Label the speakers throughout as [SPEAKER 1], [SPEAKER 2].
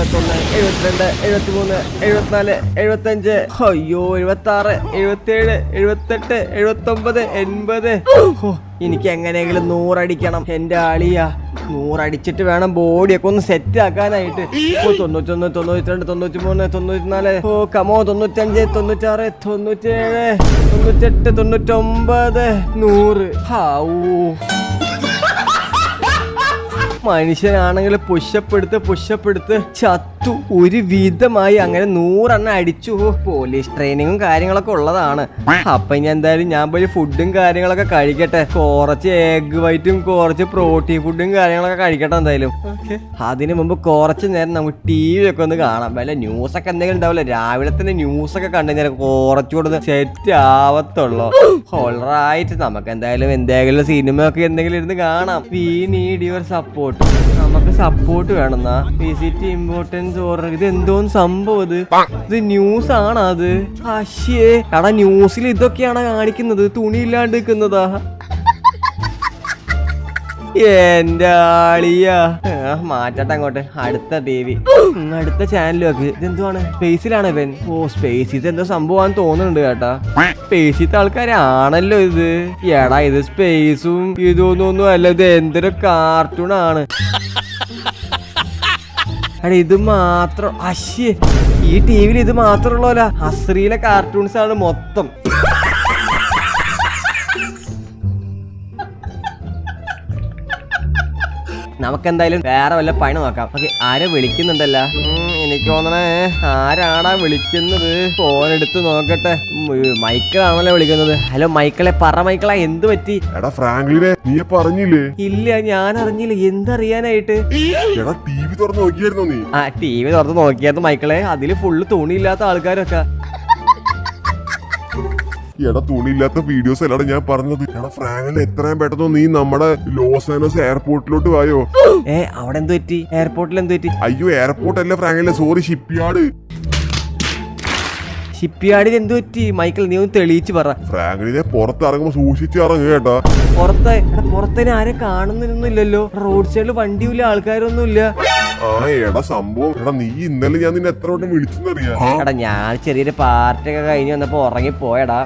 [SPEAKER 1] എഴുപത്തൊന്ന് എഴുപത്തിരണ്ട് എഴുപത്തിമൂന്ന് എഴുപത്തിനാല് എഴുപത്തഞ്ച് അയ്യോ എഴുപത്തി ആറ് എഴുപത്തിയേഴ് എഴുപത്തെട്ട് എഴുപത്തൊമ്പത് എൺപത് ഹോ, എനിക്ക് എങ്ങനെയെങ്കിലും നൂറടിക്കണം എന്റെ ആളിയാ നൂറടിച്ചിട്ട് വേണം ബോഡിയൊക്കെ ഒന്ന് സെറ്റ് ആക്കാനായിട്ട് ഓ തൊണ്ണൂറ്റൊന്ന് തൊണ്ണൂറ്റിരണ്ട് തൊണ്ണൂറ്റി മൂന്ന് തൊണ്ണൂറ്റിനാല് ഓ കമോ തൊണ്ണൂറ്റഞ്ച് തൊണ്ണൂറ്റാറ് തൊണ്ണൂറ്റേഴ് തൊണ്ണൂറ്റെട്ട് തൊണ്ണൂറ്റൊമ്പത് നൂറ് ഹാവൂ മനുഷ്യനാണെങ്കിൽ പുഷപ്പ് എടുത്ത് പുഷപ്പ് എടുത്ത് ചത്തു ഒരു വിധമായി അങ്ങനെ നൂറെണ്ണം അടിച്ചു ഓ, പോലീസ് ട്രെയിനിങ്ങും കാര്യങ്ങളൊക്കെ ഉള്ളതാണ് അപ്പൊ ഇനി എന്തായാലും ഞാൻ പോയി ഫുഡും കാര്യങ്ങളൊക്കെ കഴിക്കട്ടെ കുറച്ച് എഗ് വൈറ്റും കുറച്ച് പ്രോട്ടീൻ ഫുഡും കാര്യങ്ങളൊക്കെ കഴിക്കട്ടെ എന്തായാലും അതിനു മുമ്പ് കുറച്ച് നേരം നമുക്ക് ടി വി ഒക്കെ ഒന്ന് കാണാം വല്ല ന്യൂസ് ഒക്കെ എന്തെങ്കിലും ഉണ്ടാവില്ല രാവിലെ തന്നെ ന്യൂസ് ഒക്കെ കണ്ടു കഴിഞ്ഞാൽ കുറച്ചുകൂടെ സെറ്റ് ആവത്തുള്ളൂ ഓൾറൈറ്റ് നമുക്ക് എന്തായാലും എന്തെങ്കിലും സിനിമ ഒക്കെ എന്തെങ്കിലും ഇരുന്ന് കാണാം വി നീഡ് യുവർ സപ്പോർട്ട് നമുക്ക് സപ്പോർട്ട് വേണമെന്നാ വിസിറ്റ് ഇമ്പോർട്ടൻസ് ഓർഡർ ഇത് എന്തോന്ന് സംഭവം ഇത് ഇത് ന്യൂസ് ആണോ അത് അശ്യേ എടാ ന്യൂസിൽ ഇതൊക്കെയാണ് കാണിക്കുന്നത് തുണി ഇല്ലാണ്ട് നിൽക്കുന്നതാ എന്റെ ആളിയാ ആ, മാറ്റട്ടെ അങ്ങോട്ട് അടുത്ത ടി വി അടുത്ത ചാനലൊക്കെ ഇതെന്തുവാണ് സ്പേസിലാണ് ഇവൻ ഓ സ്പേസിൽ എന്തോ സംഭവമാണെന്ന് തോന്നുന്നുണ്ട് കേട്ടാ സ്പേസിത്തെ ആൾക്കാരാണല്ലോ ഇത് എടാ ഇത് സ്പേസും ഇതൊന്നും അല്ല ഇത് എന്തൊരു കാർട്ടൂൺ ആണ് എടാ ഇത് മാത്രം അശ്യേ ഈ ടി വിയിൽ ഇത് മാത്രമുള്ളല്ല അശ്രീലെ കാർട്ടൂൺസ് ആണ് മൊത്തം നമുക്ക് എന്തായാലും വേറെ വല്ല പണി നോക്കാം ഓക്കെ ആരെ വിളിക്കുന്നുണ്ടല്ല ഉം, എനിക്ക് തോന്നണേ ആരാടാ വിളിക്കുന്നത് ഫോൺ എടുത്ത് നോക്കട്ടെ ഉം, മൈക്കിളാണല്ലോ വിളിക്കുന്നത് ഹലോ മൈക്കിളെ പറ മൈക്കിളെ എന്ത് പറ്റി
[SPEAKER 2] എടാ ഫ്രാങ്ക്ലിനെ നീ പറഞ്ഞില്ലേ
[SPEAKER 1] ഇല്ല ഞാൻ അറിഞ്ഞില്ല എന്തറിയാനായിട്ട്
[SPEAKER 2] എടാ ടി വി തുറന്ന് നോക്കിയായിരുന്നോ നീ
[SPEAKER 1] ആ ടി വി തുറന്ന് നോക്കിയത് മൈക്കിളെ അതില് ഫുള്ള് തുണിയില്ലാത്ത ആൾക്കാരൊക്കെ
[SPEAKER 2] എടാ തുണിയില്ലാത്ത വീഡിയോസ് അല്ലാടെ ഞാൻ പറഞ്ഞത് എടാ ഫ്രാങ്ക്ലിനെ എത്രയും പെട്ടെന്ന് നീ നമ്മുടെ ലോസ് ആൻഡോസ് എയർപോർട്ടിലോട്ട് വായോ
[SPEAKER 1] ഏ അവിടെ എന്ത് പറ്റി എയർപോർട്ടിൽ എന്ത് പറ്റി
[SPEAKER 2] അയ്യോ എയർപോർട്ട് അല്ല ഫ്രാങ്ക്ലിനെ സോറി ഷിപ്പ് യാർഡ്
[SPEAKER 1] ഷിപ്പ് യാർഡിൽ എന്ത് പറ്റി മൈക്കിൾ നീ ഒന്ന് തെളിയിച്ച് പറ
[SPEAKER 2] ഫ്രാങ്ക്ലിനെ പുറത്തിറങ്ങുമ്പോ സൂക്ഷിച്ച് ഇറങ്ങുക കേട്ടാ
[SPEAKER 1] പുറത്ത് എടാ പുറത്തേന് ആരെ കാണുന്നൊന്നുമില്ലല്ലോ റോഡ് സൈഡിൽ വണ്ടിയില്ല ആൾക്കാരൊന്നുമില്ല
[SPEAKER 2] ആ എടാ സംഭവം എടാ നീ ഇന്നലെ ഞാൻ നിന്നെ എത്ര വട്ടം വിളിച്ചെന്നറിയാ
[SPEAKER 1] എടാ ഞാൻ ചെറിയൊരു പാർട്ടി ഒക്കെ കഴിഞ്ഞ് വന്നപ്പോ ഉറങ്ങി പോയടാ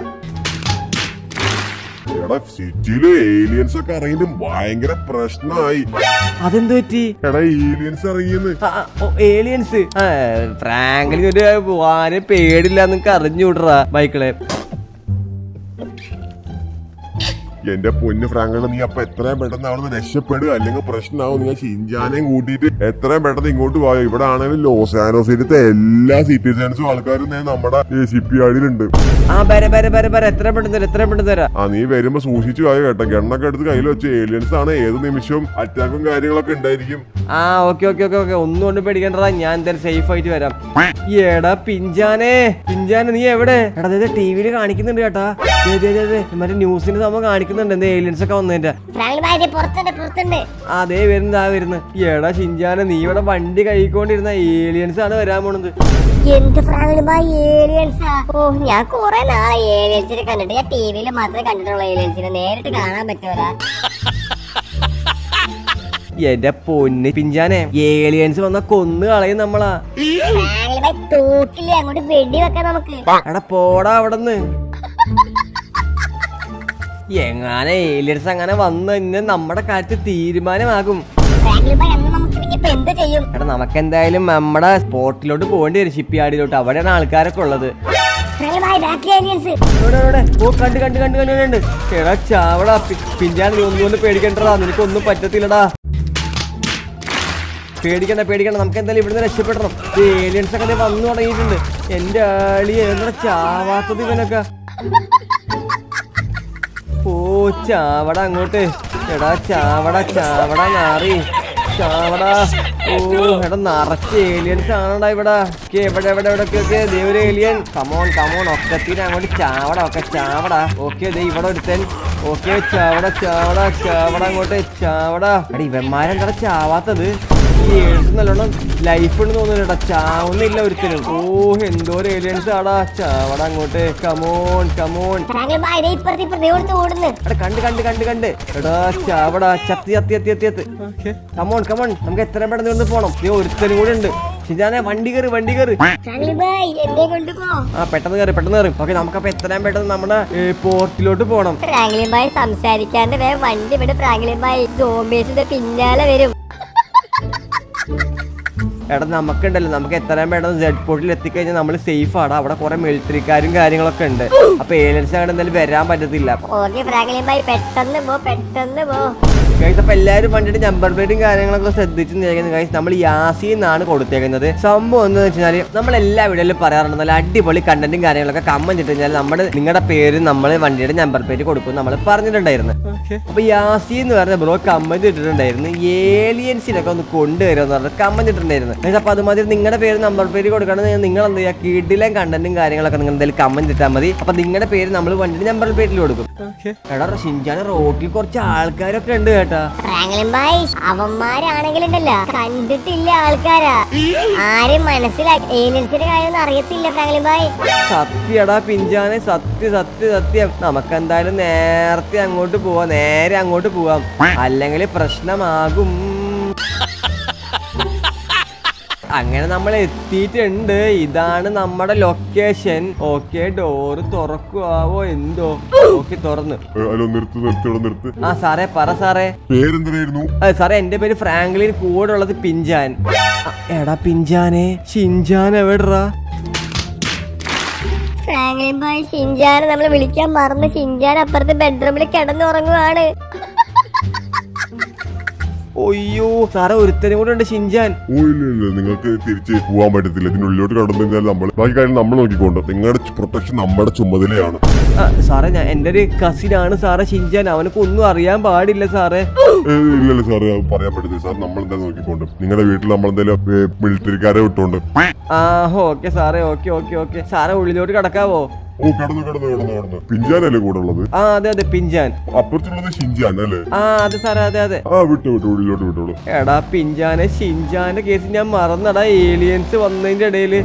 [SPEAKER 2] എടാ സിറ്റിയില് ഏലിയൻസ് ഒക്കെ ഇറങ്ങിയിട്ട് ഭയങ്കര പ്രശ്നമായി
[SPEAKER 1] അതെന്ത് പറ്റി
[SPEAKER 2] എടാ ഏലിയൻസ് ഇറങ്ങിയെന്ന്
[SPEAKER 1] ഏലിയൻസ് ഫ്രാങ്ക്ലിന് ഒരു ആരെ പേടില്ല എന്നൊക്കെ അറിഞ്ഞുവിടറാ ബൈക്കിളെ
[SPEAKER 2] എന്റെ പൊന്ന് ഫ്രാങ്കളെ നീ അപ്പൊ എത്രയും പെട്ടെന്ന് അവിടെ രക്ഷപ്പെടുക അല്ലെങ്കിൽ പ്രശ്നമാവും നീ ആ ഷിൻജാനെയും കൂട്ടിയിട്ട് എത്രയും പെട്ടെന്ന് ഇങ്ങോട്ട് പോയോ ഇവിടെ ആണെങ്കിലും ലോസ് ആനോസിലത്തെ എല്ലാ സിറ്റിസൺസും ആൾക്കാരും ദേ നമ്മുടെ ഷിപ്പ് യാർഡിലുണ്ട്
[SPEAKER 1] ആ ബര ബര ബര ബര എത്ര പെട്ടെന്ന് തരാം എത്ര പെട്ടെന്ന് തരാം
[SPEAKER 2] ആ നീ വരുമ്പോ സൂക്ഷിച്ചു പോയോ കേട്ടോ ഗണ്ണൊക്കെ എടുത്ത് കയ്യിൽ വെച്ച് ഏലിയൻസ് ആണ് ഏത് നിമിഷവും അറ്റാക്കും കാര്യങ്ങളൊക്കെ ഉണ്ടായിരിക്കും
[SPEAKER 1] ആ ഓക്കെ ഓക്കെ ഓക്കെ ഓക്കെ ഒന്നും കൊണ്ട് പേടിക്കണ്ടടാ ഞാൻ എന്തായാലും സേഫ് ആയിട്ട് വരാം എടാ പിഞ്ചാനെ പിഞ്ചാനെ നീ എവിടെ എടാ ടി വിയിൽ കാണിക്കുന്നുണ്ട് കേട്ടാ ദേ, ദേ, ദേ, ദേ, മറ്റേ ന്യൂസിന്റെ സംഭവം കാണിക്കുന്നുണ്ട് എന്താ ഏലിയൻസ് ഒക്കെ വന്നതിന്റെ
[SPEAKER 3] ഫ്രാങ്ക് ഭായി ദേ പുറത്തുണ്ട് പുറത്തുണ്ട്
[SPEAKER 1] അതേ വരുന്നത് ആ വരുന്നത് എടാ ഷിഞ്ചാനെ നീ ഇവിടെ വണ്ടി കഴിക്കൊണ്ടിരുന്ന ഏലിയൻസ് ആണ് വരാൻ പോണത്
[SPEAKER 3] എന്ത് ഫ്രാങ്ക് ഭായി ഏലിയൻസാ ഓ ഞാൻ കുറെ നാളെ ഏലിയൻസിനെ കണ്ടിട്ട് ഞാൻ ടി വിയിൽ മാത്രമേ കണ്ടിട്ടുള്ളൂ ഏലിയൻസിനെ നേരിട്ട് കാണാൻ പറ്റൂല
[SPEAKER 1] എന്റെ പൊന്ന് പിഞ്ചാനെ ഏലിയൻസ് വന്ന കൊന്നു കളയും നമ്മളാ
[SPEAKER 3] ഫ്രാങ്ക് ഭായി തൂക്കില്ലേ അങ്ങോട്ട് വെടി വെക്കാം നമുക്ക്
[SPEAKER 1] എടാ പോടാ അവിടെന്ന് എങ്ങനെ ഏലിയൻസ് അങ്ങനെ വന്ന് ഇന്ന് നമ്മുടെ കാര്യത്തിൽ തീരുമാനമാകും
[SPEAKER 3] ഫ്രാങ്ക് ഭായി അന്ന് നമുക്ക് പിന്നെ ഇപ്പൊ എന്ത് ചെയ്യും
[SPEAKER 1] എടാ നമുക്ക് എന്തായാലും നമ്മുടെ സ്പോട്ടിലോട്ട് പോകേണ്ടി വരും ഷിപ്പ് യാർഡിലോട്ട് അവിടെയാണ് ആൾക്കാരൊക്കെ ഉള്ളത്
[SPEAKER 3] ഫ്രാങ്ക് ഭായി ബാറ്ററി ഏലിയൻസ്
[SPEAKER 1] ഇവിടെ, ഇവിടെ. ഓ കണ്ട് കണ്ട് കണ്ട് കണ്ട് കണ്ട് എടാ ചാവടാ പി- പിഞ്ചാൻ നീ ഒന്നും ഒന്ന് പേടിക്കണ്ടടാ നിനക്കൊന്നും പറ്റത്തില്ലടാ പേടിക്കണ്ട പേടിക്കണ്ട നമുക്ക് എന്തായാലും ഇവിടുന്ന് രക്ഷപ്പെടണം ഏലിയൻസ് ഒക്കെ ദേ വന്നു തുടങ്ങിയിട്ടുണ്ട് എന്റെ ആളിയെ എന്താ ചാവാത്തത് ഇവനൊക്കെ ഓ ചാവട അങ്ങോട്ട് എടാ ചാവട ചാവട നാറി ചാവട ഓ എടാ നിറച്ച് ഏലിയൻസ് ആണടാ ഇവിടെ ഒക്കെ എവിടെ എവിടെ എവിടെ ഒക്കെ ദേ ഒരു ഏലിയൻ കമോൺ കമോൺ ഒക്കത്തിന് അങ്ങോട്ട് ചാവട ഒക്കെ ചാവട ഓക്കെ ദേ ഇവിടെ ഒരുത്തൻ ഓക്കെ ചാവട ചാവട ചാവട അങ്ങോട്ട് ചാവട എടാ ഇവന്മാരെന്താ ചാവാത്തത് ഈ ഏലിയൻസ് നല്ലോണം ലൈഫ് ഉണ്ട് തോന്നുന്നുണ്ടാ ചാവുന്നില്ല ഒരുത്തനും ഓ എന്തോരം ഏലിയൻസ് ആടാ ചാവട അങ്ങോട്ട് കമോൺ കമോൺ
[SPEAKER 3] ഫ്രാങ്ക് ഭായി ദേ ഇപ്പുറത്ത് ഇപ്പുറത്ത് ഇവിടുത്തെ ഓടുന്നു
[SPEAKER 1] എടാ കണ്ട് കണ്ട് കണ്ട് കണ്ട് എടാ ചാവടാ ചത്തി ചത്തി ചത്തി ചത്തി ചത്തി കമോൺ കമോൺ നമുക്ക് എത്ര പെട്ടെന്ന് ഇവിടുന്ന് പോണം നീ ഒരുത്തനും കൂടെ ഉണ്ട് ഷിജാനെ വണ്ടി കയറി വണ്ടി കയറി
[SPEAKER 3] ഫ്രാങ്ക്ലിൻ ബായ് എന്നെ കൊണ്ടുപോ
[SPEAKER 1] ആ പെട്ടെന്ന് കയറി പെട്ടെന്ന് കയറി ഓക്കെ നമുക്കപ്പോ എത്രയും പെട്ടെന്ന് നമ്മുടെ ഏ, പോർട്ടിലോട്ട് പോകണം
[SPEAKER 3] ഫ്രാങ്ക്ലിൻ ബായ് സംസാരിക്കാണ്ട് വേഗം വണ്ടി വിട് ഫ്രാങ്ക്ലിൻ ബായ് സോംബേസിന്റെ പിന്നാലെ വരും
[SPEAKER 1] എടാ നമുക്കുണ്ടല്ലോ നമുക്ക് എത്രയും പെട്ടെന്ന് ജെഡ് പോർട്ടിൽ എത്തിക്കഴിഞ്ഞാൽ നമ്മൾ സേഫ് ആണ് അവിടെ കുറെ മിലിറ്ററിക്കാരും കാര്യങ്ങളൊക്കെ ഉണ്ട് അപ്പൊ ഏലിയൻസ് അവിടെ എന്തായാലും വരാൻ പറ്റത്തില്ല
[SPEAKER 3] ഓക്കെ ഫ്രാങ്ക്ലിൻ ബായ് പെട്ടെന്ന് പോ പെട്ടെന്ന് പോ
[SPEAKER 1] ഗൈസ് അപ്പൊ എല്ലാവരും വണ്ടിയുടെ നമ്പർ പ്ലേറ്റും കാര്യങ്ങളൊക്കെ ശ്രദ്ധിച്ച് നിൽക്കുന്നത് ഗൈസ് നമ്മൾ യാസി എന്നാണ് കൊടുത്തേക്കുന്നത് സംഭവം എന്ന് വെച്ചാൽ നമ്മൾ എല്ലാ വീഡിയോയിലും പറയാറുണ്ട് നല്ല അടിപൊളി കണ്ടന്റും കാര്യങ്ങളൊക്കെ കമന്റ് ഇട്ട് കഴിഞ്ഞാൽ നമ്മുടെ നിങ്ങളുടെ പേര് നമ്മൾ വണ്ടിയുടെ നമ്പർ പ്ലേറ്റ് കൊടുക്കും നമ്മൾ പറഞ്ഞിട്ടുണ്ടായിരുന്നു അപ്പൊ യാസി എന്ന് പറഞ്ഞ ബ്രോ കമന്റ് ഇട്ടിട്ടുണ്ടായിരുന്നു ഏലിയൻസിനൊക്കെ ഒന്ന് കൊണ്ടുവരുമെന്ന് പറഞ്ഞ കമന്റ് ഇട്ടിട്ടുണ്ടായിരുന്നു Guys, അപ്പൊ അതുമാതിരി നിങ്ങളുടെ പേര് നമ്പർ പേര് കൊടുക്കണമെന്ന് നിങ്ങൾ എന്ത് ചെയ്യുക കീടിലെ കണ്ടന്റും കാര്യങ്ങളൊക്കെ നിങ്ങൾ എന്തായാലും കമന്റ് ഇട്ടാൽ മതി അപ്പൊ നിങ്ങളുടെ പേര് നമ്മൾ വണ്ടിയുടെ നമ്പർ പ്ലേറ്റിൽ കൊടുക്കും എടാ ഷിൻജാന റോട്ടിൽ കുറച്ച് ആൾക്കാരൊക്കെ ഉണ്ട് കേട്ടാ
[SPEAKER 3] ഫ്രാങ്ക്ലിൻ ബായ് അവന്മാരാണെങ്കിലുണ്ടല്ലോ കണ്ടിട്ടില്ല ആൾക്കാരാ ആരും മനസ്സിലാക്കി ഏലിയൻസിന്റെ കാര്യമൊന്നും അറിയത്തില്ല ഫ്രാങ്ക്ലിൻ ബായ്
[SPEAKER 1] സത്യടാ പിഞ്ചാനെ സത്യ സത്യ സത്യം നമുക്ക് എന്തായാലും നേരത്തെ അങ്ങോട്ട് പോവാം നേരെ അങ്ങോട്ട് പോവാം അല്ലെങ്കിൽ പ്രശ്നമാകും അങ്ങനെ നമ്മൾ എത്തിയിട്ടുണ്ട് ഇതാണ് നമ്മുടെ ലൊക്കേഷൻ ഓക്കെ ഡോറ് തുറക്കുവാവോ എന്തോ ഓക്കെ തുറന്നു
[SPEAKER 2] ഏ, ഹലോ നിർത്ത് നിർത്ത് ഇവിടെ നിർത്ത്
[SPEAKER 1] ആ സാറേ പറ സാറേ
[SPEAKER 2] പേരെന്തിനായിരുന്നു
[SPEAKER 1] ആ, സാറേ എന്റെ പേര് ഫ്രാങ്ക്ലിൻ കൂടെ ഉള്ളത് പിഞ്ചാൻ ആ, എടാ പിഞ്ചാനെ ഷിൻജാൻ എവിടെടാ
[SPEAKER 3] ഫ്രാങ്ക്ലിൻ ബായ് ഷിൻജാനെ നമ്മൾ വിളിക്കാൻ മറന്ന് ഷിൻജാൻ അപ്പുറത്തെ ബെഡ്റൂമിൽ കിടന്നുറങ്ങുവാണ്
[SPEAKER 1] ഒയ്യോ സാറേ ഒരുത്തനും കൂടെ ഉണ്ട് ഷിൻജാൻ
[SPEAKER 2] ഓ ഇല്ല ഇല്ല നിങ്ങൾക്ക് തിരിച്ച് പോകാൻ പറ്റത്തില്ല ഇതിനുള്ളിലോട്ട് കടന്നു കഴിഞ്ഞാൽ നമ്മൾ ബാക്കി കാര്യം നമ്മൾ നോക്കിക്കൊണ്ട് നിങ്ങളുടെ പ്രൊട്ടക്ഷൻ നമ്മുടെ ചുമതലയാണ്
[SPEAKER 1] ആ, സാറേ ഞാൻ എൻ്റെ ഒരു കസിനാണ് സാറേ ഷിൻജാൻ അവനക്ക് ഒന്നും അറിയാൻ പാടില്ല സാറേ
[SPEAKER 2] ഏ, ഇല്ലല്ല സാറേ അത് പറയാൻ പറ്റത്തില്ല സാർ നമ്മൾ എന്താ നോക്കിക്കൊണ്ട് നിങ്ങളുടെ വീട്ടിൽ നമ്മൾ എന്തായാലും മിലിറ്ററിക്കാരെ വിട്ടോണ്ട്
[SPEAKER 1] ആ ഓക്കെ സാറേ ഓക്കെ ഓക്കെ ഓക്കെ സാറേ ഉള്ളിലോട്ട് കിടക്കാവോ
[SPEAKER 2] ഓ കടന്നു കടന്നു കടന്നു കടന്നു പിഞ്ചാനല്ലേ കൂടെ ഉള്ളത്
[SPEAKER 1] ആ അതെ അതെ പിഞ്ചാൻ
[SPEAKER 2] അപ്പുറത്തുള്ളത് ഷിഞ്ചാൻ അല്ലേ
[SPEAKER 1] ആ അതെ സാറേ അതെ അതെ
[SPEAKER 2] ആ വിട്ടു വിട്ടു ഉള്ളിലോട്ട് വിട്ടോളൂ
[SPEAKER 1] എടാ പിഞ്ചാനെ ഷിൻജാന്റെ കേസ് ഞാൻ മറന്നടാ ഏലിയൻസ് വന്നതിന്റെ ഇടയില്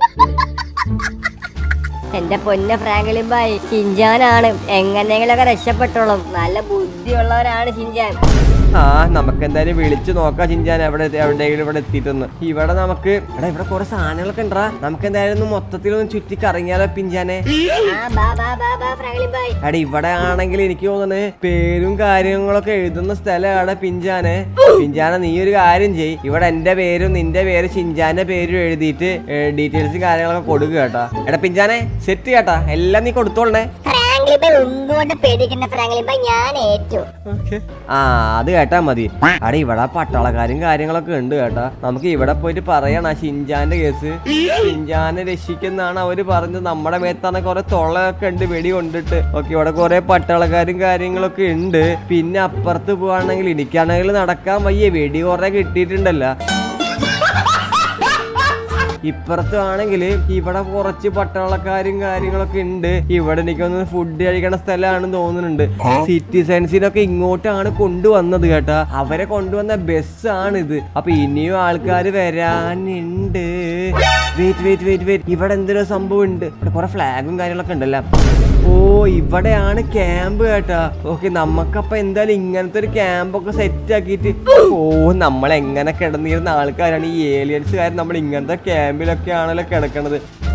[SPEAKER 3] എന്റെ പൊന്ന ഫ്രാങ്ക്ലിൻ ബായ് ഷിൻജാനാണ് എങ്ങനെയെങ്കിലൊക്കെ രക്ഷപ്പെട്ടോളും നല്ല ബുദ്ധിയുള്ളവരാണ് ഷിൻജാൻ
[SPEAKER 1] ആ നമുക്ക് എന്തായാലും വിളിച്ചു നോക്കാം ചിഞ്ചാൻ എവിടെ എവിടെയെങ്കിലും ഇവിടെ എത്തിയിട്ടൊന്ന് ഇവിടെ നമുക്ക് എടാ ഇവിടെ കുറെ സാധനങ്ങളൊക്കെ ഉണ്ടാ നമുക്ക് എന്തായാലും ഒന്ന് മൊത്തത്തിലൊന്ന് ചുറ്റി കറങ്ങിയാലോ പിഞ്ചാനെ
[SPEAKER 3] ആ ബാ ബാ ബാ ബാ ഫ്രാങ്ക്ലിൻ ബായ്
[SPEAKER 1] എടാ ഇവിടെ ആണെങ്കിൽ എനിക്ക് തോന്നുന്നത് പേരും കാര്യങ്ങളൊക്കെ എഴുതുന്ന സ്ഥലമാണ് പിഞ്ചാനെ പിഞ്ചാനെ നീ ഒരു കാര്യം ചെയ് ഇവിടെ എന്റെ പേരും നിന്റെ പേരും ചിഞ്ചാന്റെ പേരും എഴുതിയിട്ട് ഡീറ്റെയിൽസ് കാര്യങ്ങളൊക്കെ കൊടുക്കുക കേട്ടാ എടാ പിഞ്ചാനെ സെറ്റ് കേട്ടാ എല്ലാം നീ കൊടുത്തോളണേ
[SPEAKER 3] ഫ്രാങ്ക്ലിൻ ബായ് ഒന്നുകൊണ്ട് പേടിക്കണ്ട ഫ്രാങ്ക്ലിൻ ബായ് ഞാൻ ഏറ്റു
[SPEAKER 1] ആ അത് കേട്ടാ മതി അവിടെ ഇവിടെ പട്ടാളക്കാരും കാര്യങ്ങളൊക്കെ ഉണ്ട് കേട്ടാ നമുക്ക് ഇവിടെ പോയിട്ട് പറയണ ഷിൻജാന്റെ കേസ് ഷിൻജാനെ രക്ഷിക്കുന്നാണ് അവര് പറഞ്ഞത് നമ്മുടെ മേത്താണ് കുറെ തൊള്ളയൊക്കെ ഉണ്ട് വെടി കൊണ്ടിട്ട് ഓക്കെ ഇവിടെ കുറെ പട്ടാളക്കാരും കാര്യങ്ങളൊക്കെ ഉണ്ട് പിന്നെ അപ്പുറത്ത് പോവാണെങ്കിൽ എനിക്കാണെങ്കിൽ നടക്കാൻ വയ്യ വെടി കുറെ കിട്ടിയിട്ടുണ്ടല്ലോ ഇപ്പുറത്ത് ആണെങ്കിൽ ഇവിടെ കുറച്ച് പട്ടാളക്കാരും കാര്യങ്ങളൊക്കെ ഉണ്ട് ഇവിടെ എനിക്കൊന്ന് ഫുഡ് കഴിക്കണ സ്ഥലമാണെന്ന് തോന്നുന്നുണ്ട് സിറ്റിസൺസിനൊക്കെ ഇങ്ങോട്ടാണ് കൊണ്ടുവന്നത് കേട്ടാ അവരെ കൊണ്ടുവന്ന ബസ്സാണിത് അപ്പൊ ഇനിയും ആൾക്കാർ വരാനുണ്ട് വെയിറ്റ് വെയിറ്റ് വെയിറ്റ് വെയിറ്റ് ഇവിടെ എന്തൊരു സംഭവം ഉണ്ട് ഇവിടെ കുറെ ഫ്ലാഗും കാര്യങ്ങളൊക്കെ ഉണ്ടല്ലോ ഓ ഇവിടെയാണ് ക്യാമ്പ് കേട്ടാ ഓക്കെ നമുക്കപ്പൊ എന്തായാലും ഇങ്ങനത്തെ ഒരു ക്യാമ്പൊക്കെ സെറ്റ് ആക്കിയിട്ട് ഓ നമ്മൾ എങ്ങനെ കിടന്നിരുന്ന ആൾക്കാരാണ് ഈ ഏലിയൻസുകാർ നമ്മൾ ഇങ്ങനത്തെ ക്യാമ്പിലൊക്കെ ആണല്ലോ കിടക്കണത്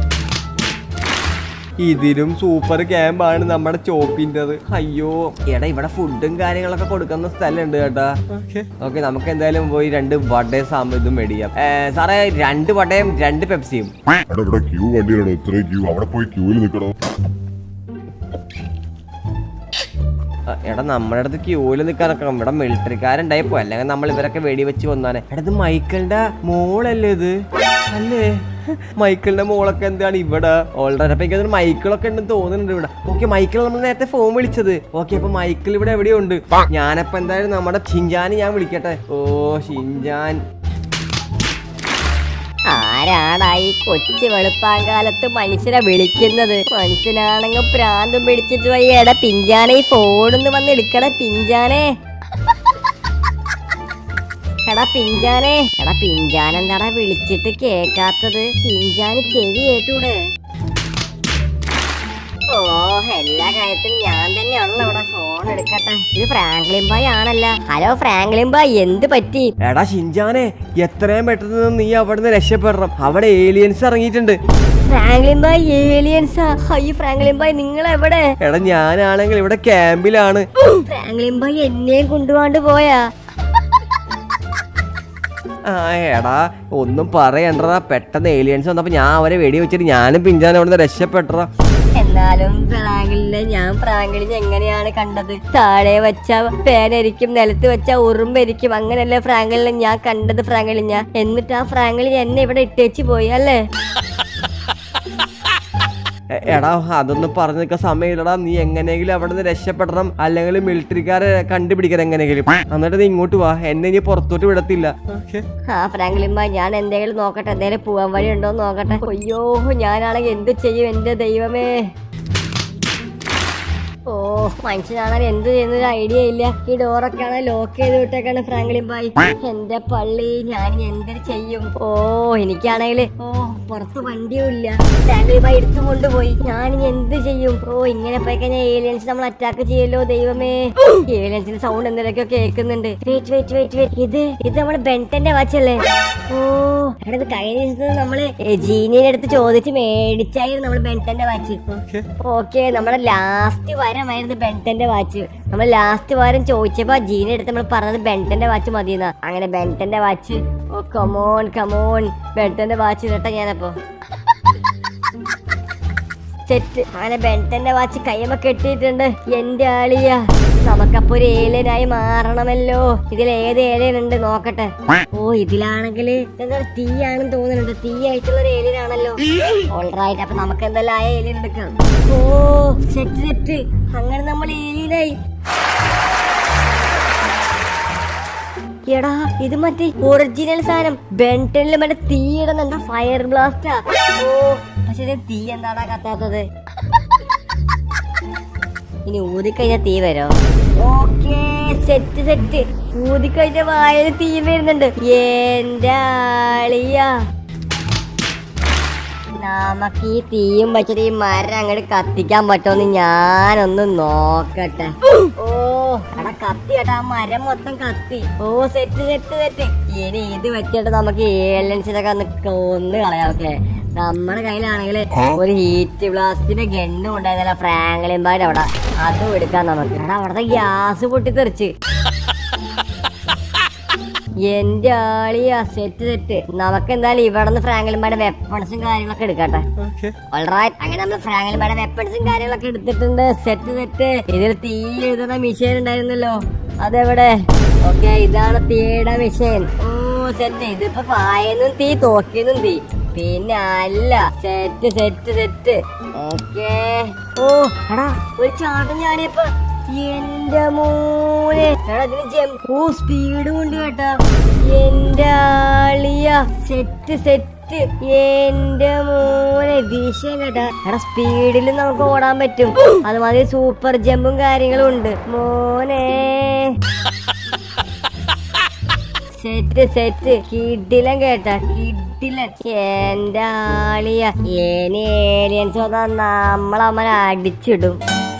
[SPEAKER 1] ഇതിലും സൂപ്പർ ക്യാമ്പാണ് നമ്മുടെ ചോപ്പിൻ്റെത് അയ്യോ എടാ ഇവിടെ ഫുഡും കാര്യങ്ങളൊക്കെ കൊടുക്കുന്ന സ്ഥലമുണ്ട് കേട്ടാ ഓക്കെ നമുക്ക് എന്തായാലും പോയി രണ്ട് വടയും സാമ്പ ഇതും മേടിക്കാം ഏ, സാറേ രണ്ട് വടയും രണ്ട് പെപ്സിയും
[SPEAKER 2] അവിടെ ഇവിടെ ക്യൂ വണ്ടിയിലാണോ ഇത്രയും ക്യൂ അവിടെ പോയി ക്യൂവിൽ നിൽക്കണോ
[SPEAKER 1] ആ, എടാ നമ്മുടെ അടുത്ത് ക്യൂവിൽ നിൽക്കാനൊക്കെ ഇവിടെ മിലിറ്ററിക്കാരുണ്ടായിപ്പോ അല്ലെങ്കിൽ നമ്മൾ ഇവരൊക്കെ വെടിവെച്ച് വന്നാനെ എടാ ഇത് മൈക്കിളിന്റെ മോളല്ലേ ഇത് അല്ലേ മൈക്കിളിന്റെ മോളൊക്കെ എന്താണ് ഇവിടെ ഓൾറെഡി അപ്പൊ എനിക്ക് മൈക്കിളൊക്കെ ഉണ്ടെന്ന് തോന്നുന്നുണ്ട് ഇവിടെ ഓക്കെ മൈക്കിൾ നമ്മൾ നേരത്തെ ഫോൺ വിളിച്ചത് ഓക്കെ അപ്പൊ മൈക്കിൾ ഇവിടെ എവിടെയോ ഉണ്ട് ഞാനപ്പോ എന്തായാലും നമ്മുടെ ഷിൻജാന് ഞാൻ വിളിക്കട്ടെ ഓ ഷിൻജാൻ
[SPEAKER 3] ആരാടാ ഈ കൊച്ചു വെളുപ്പാങ്കാലത്ത് മനുഷ്യനെ വിളിക്കുന്നത് മനുഷ്യനാണെങ്കിൽ പ്രാന്തം പിടിച്ചിട്ട് പോയി എടാ പിഞ്ചാനെ ഈ ഫോണിന്ന് വന്ന് എടുക്കട പിഞ്ചാനെ എടാ പിഞ്ചാനെ എടാ പിഞ്ചാൻ എന്താടാ വിളിച്ചിട്ട് കേക്കാത്തത് പിഞ്ചാന് ചെവി കേട്ടൂടെ ഓ എല്ലാ കാര്യത്തിലും ഞാൻ തന്നെയാണല്ലോ ഇവിടെ ഫോൺ എടുക്കട്ടെ ഇത് ഫ്രാങ്ക്ലിൻ ബായ് ആണല്ലോ ഹലോ ഫ്രാങ്ക്ലിൻ ബായ് എന്ത് പറ്റി
[SPEAKER 1] എടാ ഷിൻജാനെ എത്രയും പെട്ടെന്ന് നീ അവിടുന്ന് രക്ഷപ്പെടണം അവിടെ ഏലിയൻസ് ഇറങ്ങിയിട്ടുണ്ട്
[SPEAKER 3] ഫ്രാങ്ക്ലിൻ ബായ് ഏലിയൻസാ അയ്യോ ഫ്രാങ്ക്ലിൻ ബായ് നിങ്ങൾ എവിടെ
[SPEAKER 1] എടാ ഞാനാണെങ്കിൽ ഇവിടെ ക്യാമ്പിലാണ്
[SPEAKER 3] ഫ്രാങ്ക്ലിൻ ബായ് എന്നെയും കൊണ്ടുപോകാണ്ട് പോയാ
[SPEAKER 1] ആ എടാ ഒന്നും പറയണ്ടടാ പെട്ടെന്ന് ഏലിയൻസ് വന്നപ്പോ ഞാൻ അവരെ വെടി വെച്ചിട്ട് ഞാനും പിഞ്ചാനും അവിടുന്ന് രക്ഷപ്പെട്ടടാ
[SPEAKER 3] എന്നാലും പ്രാങ്കിളിനെ ഞാൻ പ്രാങ്കിളിനെ എങ്ങനെയാണ് കണ്ടത് താഴെ വെച്ച പേനരിക്കും നിലത്ത് വെച്ച ഉറുമ്പരിക്കും അങ്ങനെയല്ലേ ഫ്രാങ്കിളിനെ ഞാൻ കണ്ടത് ഫ്രാങ്കിളിഞ്ഞ എന്നിട്ട് ആ ഫ്രാങ്കിളിന് എന്നെ ഇവിടെ ഇട്ടേച്ച് പോയി അല്ലേ
[SPEAKER 1] എ- എടാ അതൊന്നും പറഞ്ഞു നിൽക്കാൻ സമയമില്ലടാ നീ എങ്ങനെയെങ്കിലും അവിടുന്ന് രക്ഷപ്പെടണം അല്ലെങ്കിൽ മിലിറ്ററിക്കാരെ കണ്ടുപിടിക്കണം എങ്ങനെയെങ്കിലും എന്നിട്ട് നീ ഇങ്ങോട്ട് വാ എന്നെ ഇനി പുറത്തോട്ട് വിടത്തില്ല ഓക്കെ
[SPEAKER 3] ആ ഫ്രാങ്ക്ലിമ്മ ഞാൻ എന്തെങ്കിലും നോക്കട്ടെ എന്തെങ്കിലും പോവാൻ വഴി ഉണ്ടോ എന്ന് നോക്കട്ടെ അയ്യോ ഞാനാണെങ്കിൽ എന്ത് ചെയ്യും എന്റെ ദൈവമേ ഓ മനുഷ്യനാണെങ്കിൽ എന്ത് ചെയ്യുന്ന ഒരു ഐഡിയ ഇല്ല ഈ ഡോറൊക്കെ ആണ് ലോക്ക് ചെയ്ത് വിട്ടേക്കാണ് ഫ്രാങ്ക്ലിൻ ബായി എന്റെ പള്ളി ഞാൻ ഇനി എന്തൊരു ചെയ്യും ഓ എനിക്കാണെങ്കിൽ ഓ പുറത്ത് വണ്ടിയും ഇല്ല ഫ്രാങ്ക്ലിൻ ബായി എടുത്തു കൊണ്ടുപോയി ഞാൻ ഇനി എന്ത് ചെയ്യും ഓ ഇങ്ങനെ പോയി കഴിഞ്ഞാൽ ഏലിയൻസ് നമ്മൾ അറ്റാക്ക് ചെയ്യല്ലോ ദൈവമേ ഏലിയൻസിന്റെ സൗണ്ട് എന്തെങ്കിലുമൊക്കെ കേൾക്കുന്നുണ്ട് വെയിറ്റ് വെയിറ്റ് വെയിറ്റ് വെയിറ്റ് ഇത് ഇത് നമ്മുടെ ബെൻറ്റന്റെ വാച്ചല്ലേ ഓ എടാ ഇത് കഴിഞ്ഞ ദിവസം നമ്മള് ജീനിയുടെ അടുത്ത് ചോദിച്ച് മേടിച്ചായിരുന്നു നമ്മൾ ബെൻറ്റന്റെ വാച്ച്
[SPEAKER 1] ഓക്കെ
[SPEAKER 3] ഓക്കെ നമ്മുടെ ലാസ്റ്റ് വാരമായിരുന്നു ബെൻറ്റന്റെ വാച്ച് നമ്മൾ ലാസ്റ്റ് വാരം ചോദിച്ചപ്പോ ജീനെ എടുത്ത് നമ്മൾ പറഞ്ഞത് ബെൻറ്റന്റെ വാച്ച് മതിയെന്നാ അങ്ങനെ ബെൻറ്റന്റെ വാച്ച് ഓ കമോൺ കമോൺ ബെൻറ്റന്റെ വാച്ച് ഇരട്ടെ ഞാനപ്പോ സെറ്റ് അങ്ങനെ ബെൻറ്റന്റെ വാച്ച് കയ്യമ്മ കെട്ടിയിട്ടുണ്ട് എന്റെ ആളിയ നമുക്കപ്പൊ ഒരു ഏലിയനായി മാറണമല്ലോ ഇതിൽ ഏത് ഏലിയൻ ഉണ്ട് നോക്കട്ടെ ഓ ഇതിലാണെങ്കിൽ എന്താ തീയാണെന്ന് തോന്നുന്നുണ്ട് തീ ആയിട്ടുള്ള ഒരു ഏലിയൻ ആണല്ലോ ഓൾറൈറ്റ് അപ്പൊ നമുക്ക് എന്തെല്ലാം ആ ഏലിയൻ എടുക്കാം ഓ സെറ്റ് സെറ്റ് അങ്ങനെ നമ്മൾ ഏലിയനായി എടാ ഇത് മറ്റേ ഒറിജിനൽ സാധനം ബെൻറ്റനിൽ മറ്റേ തീയിടുന്ന എന്താ ഫയർ ബ്ലാസ്റ്റാ ഓ പക്ഷെ ഇത് തീ എന്താടാ കത്താത്തത് ഇനി ഊതിക്കഴിഞ്ഞാ തീ വരോ ഓക്കേ സെറ്റ് സെറ്റ് ഊതിക്കഴിഞ്ഞ വായന തീ വരുന്നുണ്ട് എന്റെ ആളിയാ നമുക്ക് ഈ തീയും വെച്ചിട്ട് ഈ മരം അങ്ങോട്ട് കത്തിക്കാൻ പറ്റുമെന്ന് ഞാനൊന്ന് നോക്കട്ടെ ഓ എടാ കത്തി കേട്ടാ ആ മരം മൊത്തം കത്തി ഓ സെറ്റ് സെറ്റ് സെറ്റ് ഇനി ഇത് വെച്ചിട്ട് നമുക്ക് ഏലൻസിനൊക്കെ ഒന്ന് കൊന്ന് കളയാം ഓക്കെ നമ്മുടെ കയ്യിലാണെങ്കിൽ ഒരു ഹീറ്റ് ബ്ലാസ്റ്റിന്റെ ഗണ്ണും ഉണ്ടായിരുന്നല്ല ഫ്രാങ്ക്ലിൻബായുടെ അവിടെ അതും എടുക്കാം നമുക്ക് എടാ അവിടുത്തെ ഗ്യാസ് പൊട്ടിത്തെറിച്ച് എന്റെ ആളിയാ സെറ്റ് സെറ്റ് നമുക്ക് എന്തായാലും ഇവിടെ നിന്ന് ഫ്രാങ്ക്ലിൻബായുടെ വെപ്പൺസും കാര്യങ്ങളൊക്കെ എടുക്കട്ടെ
[SPEAKER 1] ഓക്കെ
[SPEAKER 3] ഓൾറൈറ്റ് അങ്ങനെ നമ്മൾ ഫ്രാങ്ക്ലിൻബായുടെ വെപ്പൺസും കാര്യങ്ങളൊക്കെ എടുത്തിട്ടുണ്ട് സെറ്റ് സെറ്റ് ഇതിൽ തീ എഴുതുന്ന മിഷീൻ ഉണ്ടായിരുന്നല്ലോ അതെവിടെ ഓക്കെ ഇതാണ് തീയുടെ മിഷീൻ ഓ സെറ്റ് ഇതിപ്പോ പായെന്നും തീ തോക്കിന്നും തീ പിന്നെ അല്ല സെറ്റ് സെറ്റ് സെറ്റ് ഓക്കെ ഓ എടാ ഒരു ചാട്ടം ചാടിയപ്പോ എന്റെ മോനെ എടാ ഇതിന് ജം ഓ സ്പീഡ് കൊണ്ട് കേട്ടാ എന്റെ ആളിയ സെറ്റ് സെറ്റ് എന്റെ മോനെ വിഷയം കേട്ടാ എടാ സ്പീഡിൽ നമുക്ക് ഓടാൻ പറ്റും അതുമാതിരി സൂപ്പർ ജമ്പും കാര്യങ്ങളും ഉണ്ട് മോനെ സെറ്റ് സെറ്റ് കിഡിലൻ കേട്ടാ കിഡിലൻ എന്റെ ആളിയ ഏനി ഏലിയൻസ് വന്നാൽ നമ്മളമ്മനെ അടിച്ചിടും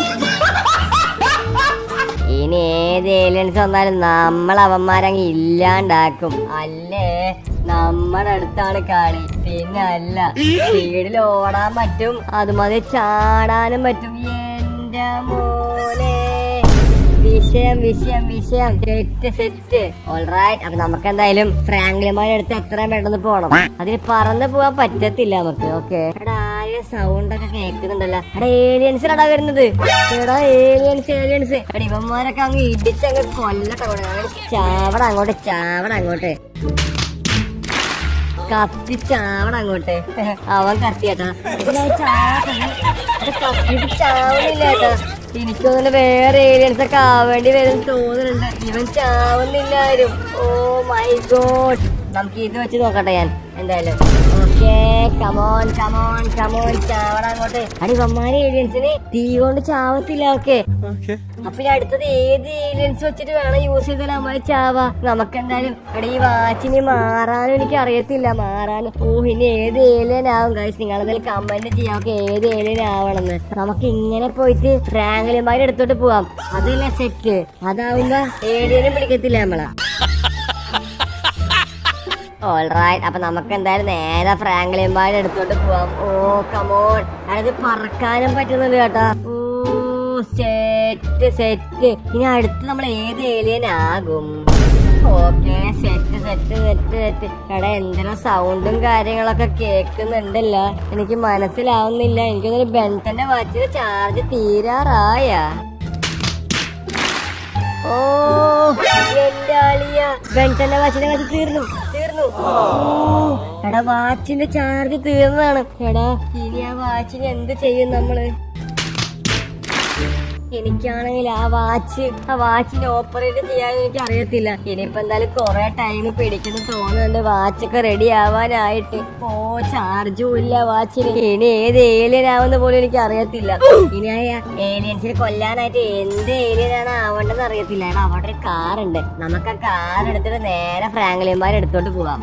[SPEAKER 3] ഇനി ഏത് ഏലിയൻസ് വന്നാലും നമ്മൾ അവന്മാരങ്ങ് ഇല്ലാണ്ടാക്കും അല്ലേ നമ്മുടെ അടുത്താണ് കളി പിന്നെ അല്ല സ്പീഡിൽ ഓടാൻ പറ്റും അതുമാതിരി ചാടാനും പറ്റും എന്റെ മോനെ വിഷയം വിഷയം വിഷയം സെറ്റ് സെറ്റ് ഓൾറൈറ്റ് അപ്പൊ നമുക്ക് എന്തായാലും ഫ്രാങ്ക്ലിമാരുടെ അടുത്ത് എത്രയും പെട്ടെന്ന് പോണം അതിന് പറന്ന് പോവാൻ പറ്റത്തില്ല നമുക്ക് ഓക്കെ എടാ ആരെയും സൗണ്ട് ഒക്കെ കേൾക്കുന്നുണ്ടല്ലോ എടാ ഏലിയൻസിലാടാ വരുന്നത് എടാ ഏലിയൻസ് ഏലിയൻസ് എടാ ഇവന്മാരൊക്കെ അങ്ങ് ഇടിച്ചങ്ങ് കൊല്ലട്ടെ അങ്ങോട്ട്. അങ്ങ് ചാവട അങ്ങോട്ട് ചാവട അങ്ങോട്ട് കത്തി ചാവണ അങ്ങോട്ട് അവൻ കത്തിയേട്ടാ കത്തിട്ട് ചാവണില്ല ഏട്ടാ എനിക്ക് തോന്നുന്നു വേറെ ഏലിയൻസ് ഒക്കെ ആവേണ്ടി വരും തോന്നുന്നുണ്ട് ഇവൻ ചാവുന്നില്ല ആരും ഓ മൈ ഗോഡ് നമുക്ക് ഇത് വെച്ച് നോക്കട്ടെ ഞാൻ എന്തായാലും ഓക്കേ കമോൺ കമോൺ കമോൺ ചാവണ അങ്ങോട്ട് അടി വമ്മാരി ഏലിയൻസിന് തീ കൊണ്ട് ചാവത്തില്ല ഓക്കെ
[SPEAKER 1] ഓക്കെ
[SPEAKER 3] അപ്പൊ ഇനി അടുത്തത് ഏത് ഏലിയൻസ് വെച്ചിട്ട് വേണം യൂസ് ചെയ്താൽ നമ്മൾ ചാവ നമുക്ക് എന്തായാലും ഇവിടെ ഈ വാച്ചിന് മാറാനും എനിക്ക് അറിയത്തില്ല മാറാനും ഓ ഇനി ഏത് ഏലിയൻ ആവും ഗൈസ് നിങ്ങൾ എന്തായാലും കമന്റ് ചെയ്യാം ഓക്കെ ഏത് ഏലിയൻ ആവണമെന്ന് നമുക്ക് ഇങ്ങനെ പോയിട്ട് ഫ്രാങ്ക്ലിമാരുടെ അടുത്തോട്ട് പോവാം അതല്ലേ സെറ്റ് അതാവുമ്പോ ഏലിയനും പിടിക്കത്തില്ല നമ്മളെ ഓൾറൈറ്റ് അപ്പൊ നമുക്ക് എന്തായാലും നേരെ ഫ്രാങ്ക്ലിന്മാരുടെ അടുത്തോട്ട് പോവാം ഓ കമോൺ അതായത് പറക്കാനും പറ്റുന്നുണ്ട് കേട്ടോ ഓ സെറ്റ് സെറ്റ് ഇനി അടുത്ത് നമ്മൾ ഏത് ഏലിയൻ ആകും okay set set set set എടാ എന്തിനാ സൗണ്ടും കാര്യങ്ങളൊക്കെ കേൾക്കുന്നുണ്ടല്ലോ എനിക്ക് മനസ്സിലാവുന്നില്ല എനിക്കൊന്നൊരു ബെൻറ്റന്റെ വാച്ചിന് ചാർജ് തീരാറായ ഓ എന്റെ അളിയ ബെൻറ്റന്റെ വാച്ചിന്റെ കാശ് തീർന്നു തീർന്നു ഓ, എടാ വാച്ചിന്റെ ചാർജ് തീർന്നതാണ് എടാ ഇനി ആ വാച്ചിന് എന്ത് ചെയ്യും നമ്മള് എനിക്കാണെങ്കിൽ ആ വാച്ച് ആ വാച്ചിനെ ഓപ്പറേറ്റ് ചെയ്യാൻ എനിക്ക് അറിയത്തില്ല ഇനിയിപ്പോ എന്തായാലും കൊറേ ടൈം പിടിക്കുന്നു തോന്നുന്നുണ്ട് വാച്ചൊക്കെ റെഡി ആവാനായിട്ട് ഓ ചാർജും ഇല്ല വാച്ചിന് ഇനി ഏത് ഏലിയൻ ആവുന്ന പോലും എനിക്ക് അറിയത്തില്ല ഇനി ആ ഏലിയൻസിനെ കൊല്ലാനായിട്ട് എന്ത് ഏലിയനാണ് ആവേണ്ടതെന്ന് അറിയത്തില്ല എടാ അവിടെ ഒരു കാറുണ്ട് നമുക്ക് ആ കാർ എടുത്തിട്ട് നേരെ ഫ്രാങ്ക്ലിന്മാരെ എടുത്തോട്ട് പോവാം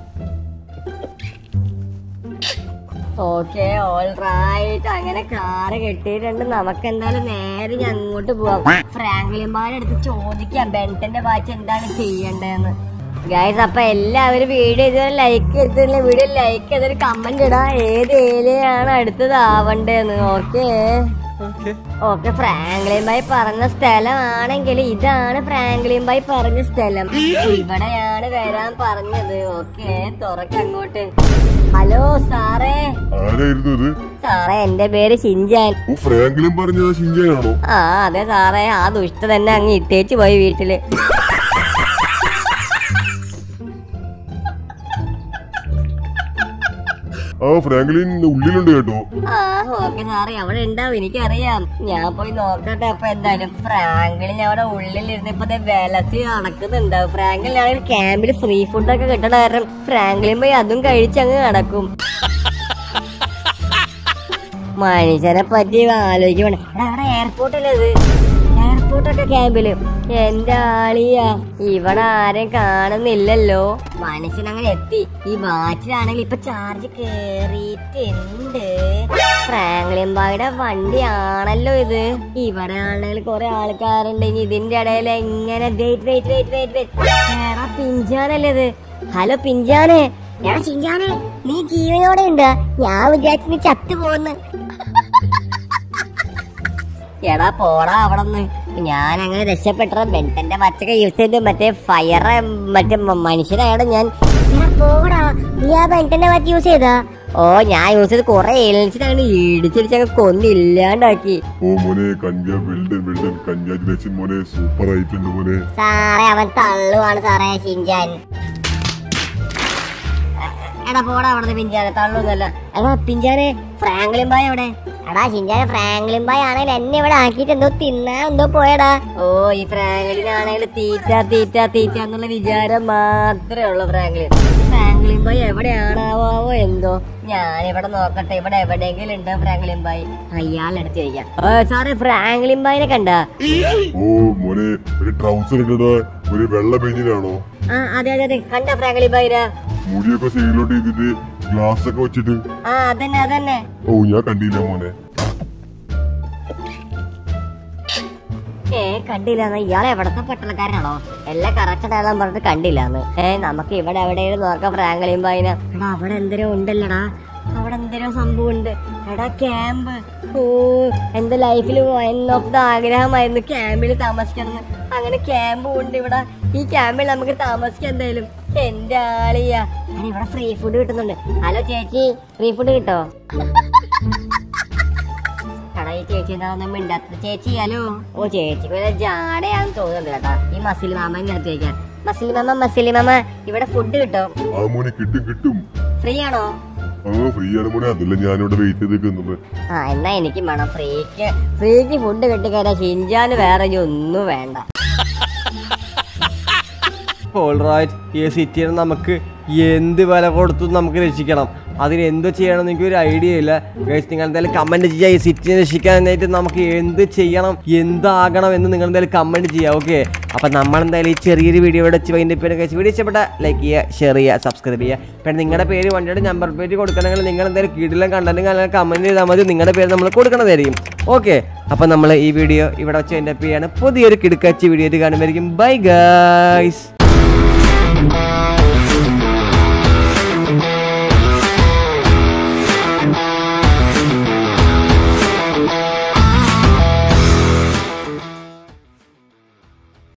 [SPEAKER 3] ഓക്കെ ഓൾ റൈറ്റ് അങ്ങനെ കാറ് കെട്ടിയിട്ടുണ്ട് നമുക്ക് എന്തായാലും നേരെ ഇനി അങ്ങോട്ട് പോവാം ഫ്രാങ്ക്ലിന്മാരുടെ അടുത്ത് ചോദിക്കാം ബെൻറ്റന്റെ വാച്ച് എന്താണ് ചെയ്യേണ്ടതെന്ന് ഗൈസ് അപ്പൊ എല്ലാവരും വീഡിയോ ഇതുവരെ ലൈക്ക് ചെയ്തിട്ടില്ല വീഡിയോ ലൈക്ക് ചെയ്തൊരു കമന്റ് ഇടാ ഏത് ഏരിയയാണ് അടുത്തത് ആവണ്ടേന്ന് ഓക്കേ
[SPEAKER 1] ഓക്കെ
[SPEAKER 3] ഓക്കെ ഫ്രാങ്ക്ലിൻ ബായ് പറഞ്ഞ സ്ഥലമാണെങ്കിൽ ഇതാണ് ഫ്രാങ്ക്ലിൻ ബായ് പറഞ്ഞ സ്ഥലം ഇവിടെയാണ് വരാൻ പറഞ്ഞത് ഓക്കെ തുറക്ക അങ്ങോട്ട് ഹലോ സാറേ
[SPEAKER 2] ആരായിരുന്നു ഇത്
[SPEAKER 3] സാറേ എന്റെ പേര് ഷിൻജാൻ
[SPEAKER 2] ഓ ഫ്രാങ്ക്ലിൻ പറഞ്ഞത് ഷിഞ്ചയാണോ
[SPEAKER 3] ആ അതെ സാറേ ആ ദുഷ്ട തന്നെ അങ്ങ് ഇട്ടേച്ച് പോയി വീട്ടില്
[SPEAKER 2] ആ ഫ്രാങ്ക്ലിൻ ഉള്ളിലുണ്ട് കേട്ടോ
[SPEAKER 3] ആ ഓക്കെ സാറേ അവിടെ ഉണ്ടാവും എനിക്കറിയാം ഞാൻ പോയി നോക്കട്ടെ അപ്പൊ എന്തായാലും ഫ്രാങ്കിളിൻ അവിടെ ഉള്ളിലിരുന്ന് ഇപ്പൊ ദേ വിലസി നടക്കുന്നുണ്ടാവും ഫ്രാങ്കിളിനാണെങ്കിൽ ക്യാമ്പിൽ ഫ്രീ ഫുഡൊക്കെ കിട്ടണ കാരണം ഫ്രാങ്ക്ലിൻ പോയി അതും കഴിച്ചങ്ങ് നടക്കും മനുഷ്യനെ പറ്റി ആലോചിക്കണം അവിടെ എയർപോർട്ടല്ലേ ഇത് എയർപോർട്ടൊക്കെ ക്യാമ്പില് എന്റെ ആളിയാ ഇവിടെ ആരും കാണുന്നില്ലല്ലോ മനുഷ്യൻ അങ്ങനെ എത്തി ഈ വാച്ചിലാണെങ്കിൽ ഇപ്പൊ ചാർജ് കേറിയിട്ടുണ്ട് ഫ്രാങ്ക്ലിൻ ബായുടെ വണ്ടിയാണല്ലോ ഇത് ഇവിടെ ആണെങ്കിൽ കുറെ ആൾക്കാരുണ്ട് ഇനി ഇതിന്റെ ഇടയിൽ എങ്ങനെ wait wait wait wait wait പിഞ്ചാനല്ലേ ഇത് ഹലോ പിഞ്ചാനെ എടാ ചിഞ്ചാനെ നീ ജീവനോടെ ഉണ്ട് ഞാൻ വിചാരിച്ചു നീ ചത്തു പോകുന്നു എടാ പോടാ അവിടെന്ന് ഞാൻ അങ്ങനെ രക്ഷപ്പെട്ട ബെൻറ്റന്റെ പച്ചക്ക യൂസ് ചെയ്ത് മറ്റേ ഫയർ മറ്റേ മ- മനുഷ്യനായാണ് ഞാൻ എടാ പോടാ നീ ആ ബെൻറ്റന്റെ പച്ച യൂസ് ചെയ്താ ഓ ഞാൻ യൂസ് ചെയ്ത് കുറെ ഏലിയൻസിനാണ് ഇടിച്ചിടിച്ചങ്ങ് കൊന്നില്ലാണ്ടാക്കി
[SPEAKER 2] ഓ മോനെ കഞ്ചാ വെൽഡൻ വെൽഡൻ കഞ്ചാജുലേഷൻ മോനെ സൂപ്പർ ആയിട്ടുണ്ട് മോനെ
[SPEAKER 3] സാറേ അവൻ തള്ളുവാണ് സാറേ ഷിൻജാൻ എടാ പോടാ അവിടുന്ന് പിഞ്ചാനെ തള്ളൊന്നുമല്ല എടാ പിഞ്ചാനെ ഫ്രാങ്ക്ലിൻ ബായ് എവിടെ എടാ ഷിൻജാനെ ഫ്രാങ്ക്ലിൻ ബായ് ആണെങ്കിൽ എന്നെ ഇവിടെ ആക്കിയിട്ട് എന്തോ തിന്നാ എന്തോ പോയടാ ഓ ഈ ഫ്രാങ്ക്ലിനാണെങ്കിൽ തീറ്റ തീറ്റ തീറ്റ എന്നുള്ള വിചാരം മാത്രമേ ഉള്ളൂ ഫ്രാങ്ക്ലിൻ ഫ്രാങ്ക്ലിൻ ബായ് എവിടെയാണാവോ എന്തോ ഞാൻ ഇവിടെ നോക്കട്ടെ ഇവിടെ എവിടെയെങ്കിലും ഉണ്ടോ ഫ്രാങ്ക്ലിൻ ബായ് അയാളെടുത്ത് ചോദിക്കാം ഏ, സാറേ ഫ്രാങ്ക്ലിൻ ബായിനെ കണ്ടാ
[SPEAKER 2] ഓ മോനെ ഒരു ട്രൗസർ ഇട്ടത് ഒരു വെള്ള ബെഞ്ചിലാണോ
[SPEAKER 3] ആ അതെ അതെ അതെ കണ്ട ഫ്രാങ്ക്ലിൻ ബായിനെ
[SPEAKER 2] മുടിയൊക്കെ സൈഡിലോട്ട് ചെയ്തിട്ട് ഗ്ലാസ് ഒക്കെ വെച്ചിട്ട്
[SPEAKER 3] ആ അതന്നെ അതന്നെ
[SPEAKER 2] ഓ ഞാൻ കണ്ടില്ല മോനെ
[SPEAKER 3] ഏ കണ്ടില്ലാന്ന് ഇയാളെ എവിടത്തെ പട്ടണക്കാരനാണോ എല്ലാം കറക്റ്റ് ഡയലോഗ് പറഞ്ഞിട്ട് കണ്ടില്ലാന്ന് ഏ നമുക്ക് ഇവിടെ എവിടെയും നോക്കാം ഫ്രാങ്ക്ലിൻ ബായിന എടാ അവിടെ എന്തരോ ഉണ്ടല്ലടാ അവിടെ എന്തരോ സംഭവം ഉണ്ട് എടാ ക്യാമ്പ് ഓ എന്റെ ലൈഫിൽ വൺ ഓഫ് ദ ആഗ്രഹമായിരുന്നു ക്യാമ്പിൽ താമസിക്കണം അങ്ങനെ ക്യാമ്പ് ഉണ്ട് ഇവിടെ ഈ ക്യാമ്പിൽ നമുക്ക് താമസിക്കാം എന്തായാലും എന്റെ ആളിയാ എടാ, ഇവിടെ ഫ്രീ ഫുഡ് കിട്ടുന്നുണ്ട് ഹലോ ചേച്ചി ഫ്രീ ഫുഡ് കിട്ടോ എടാ ഈ ചേച്ചി എന്താ മിണ്ടാത്ത ചേച്ചി ഹലോ ഓ ചേച്ചിക്ക് വല്ല ജാടയാന്ന് തോന്നുന്നുണ്ട് കേട്ടാ ഈ മസിലി മാമന്റെ അടുത്ത് ചോദിക്കാം മസിലി മാമ മസിലി മാമ ഇവിടെ ഫുഡ് കിട്ടും
[SPEAKER 2] ആ മോനെ കിട്ടും കിട്ടും
[SPEAKER 3] ഫ്രീ ആണോ
[SPEAKER 2] ആ ഫ്രീ ആണ് മോനെ അതല്ല ഞാനിവിടെ വെയിറ്റ് ചെയ്ത് നിൽക്കുന്നത്
[SPEAKER 3] ആ എന്നാ എനിക്കും വേണം ഫ്രീക്ക് ഫ്രീക്ക് ഫുഡ് കിട്ടിക്കഴിഞ്ഞാൽ ഷിൻജാന് വേറെ ഇനി ഒന്നും വേണ്ട
[SPEAKER 1] ഓൾറൈറ്റ് ഈ സിറ്റിയിൽ നമുക്ക് എന്ത് വില കൊടുത്തു നമുക്ക് രക്ഷിക്കണം അതിന് എന്ത് ചെയ്യണം എനിക്ക് ഒരു ഐഡിയ ഇല്ല ഗൈസ് നിങ്ങൾ എന്തായാലും കമന്റ് ചെയ്യുക ഈ സിറ്റിനെ രക്ഷിക്കാനായിട്ട് നമുക്ക് എന്ത് ചെയ്യണം എന്താകണം എന്ന് നിങ്ങൾ എന്തായാലും കമന്റ് ചെയ്യുക ഓക്കെ അപ്പം നമ്മൾ എന്തായാലും ഈ ചെറിയൊരു വീഡിയോ ഇവിടെ വെച്ച് വൈകിട്ട് പേര് കഴിച്ച് വീഡിയോ ഇഷ്ടപ്പെട്ട ലൈക്ക് ചെയ്യുക ഷെയർ ചെയ്യുക സബ്സ്ക്രൈബ് ചെയ്യുക പിന്നെ നിങ്ങളുടെ പേര് വണ്ടിയുടെ നമ്പർ പേര് കൊടുക്കണമെങ്കിൽ നിങ്ങൾ എന്തായാലും കീഴിലും കണ്ടന്റ് അല്ലെങ്കിൽ കമന്റ് ചെയ്താൽ മതി നിങ്ങളുടെ പേര് നമ്മൾ കൊടുക്കണതായിരിക്കും ഓക്കെ അപ്പം നമ്മൾ ഈ വീഡിയോ ഇവിടെ വെച്ച് എൻ്റെ ചെയ്യാണ് പുതിയൊരു കിടക്കാച്ചി വീഡിയോ ആയിട്ട് കാണുമായിരിക്കും ബൈ ഗൈസ്